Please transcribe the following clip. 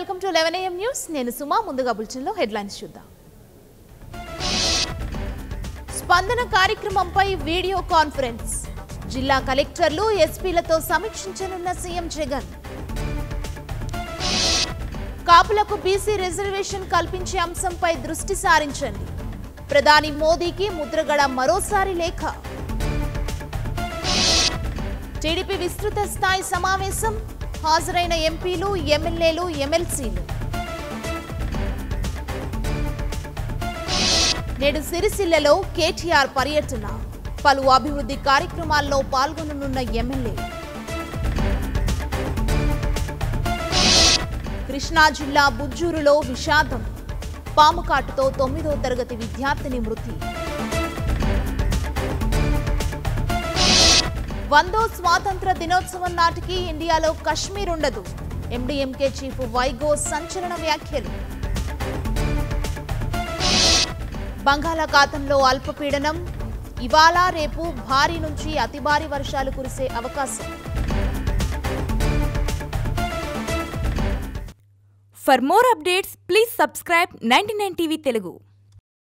Welcome to eleven AM news నేను సుమా ముందుగా బులెటిన్లో హెడ్లైన్స్ చూద్దాం స్పందన కార్యక్రమంపై వీడియో కాన్ఫరెన్స్ జిల్లా కలెక్టర్లు ఎస్పీలతో సమీక్షించనున్న సీఎం జగన్ కాపులకు బీసీ రిజర్వేషన్ కల్పించే అంశంపై దృష్టి సారించండి ప్రధాని మోదీకి ముద్రగడ మరోసారి లేఖ టీడీపీ విస్తృత స్థాయి సమావేశం హాజరైన ఎంపీలు ఎమ్మెల్యేలు ఎమ్మెల్సీలు నేడు సిరిసిల్లలో కేటీఆర్ పర్యటన పలు అభివృద్ధి కార్యక్రమాల్లో పాల్గొననున్న ఎమ్మెల్యే కృష్ణా జిల్లా బుజ్జూరులో విషాదం పాము కాటుతో తొమ్మిదో తరగతి విద్యార్థిని మృతి వందో స్వాతంత్ర దినోత్సవం నాటికి ఇండియాలో కశ్మీర్ ఉండదు ఎండీఎంకే చీఫ్ వైగో సంచలన వ్యాఖ్యలు బంగాళాఖాతంలో అల్పపీడనం ఇవాళ రేపు భారీ నుంచి అతి భారీ వర్షాలు కురిసే అవకాశం For more updates, please subscribe 99 TV Telugu.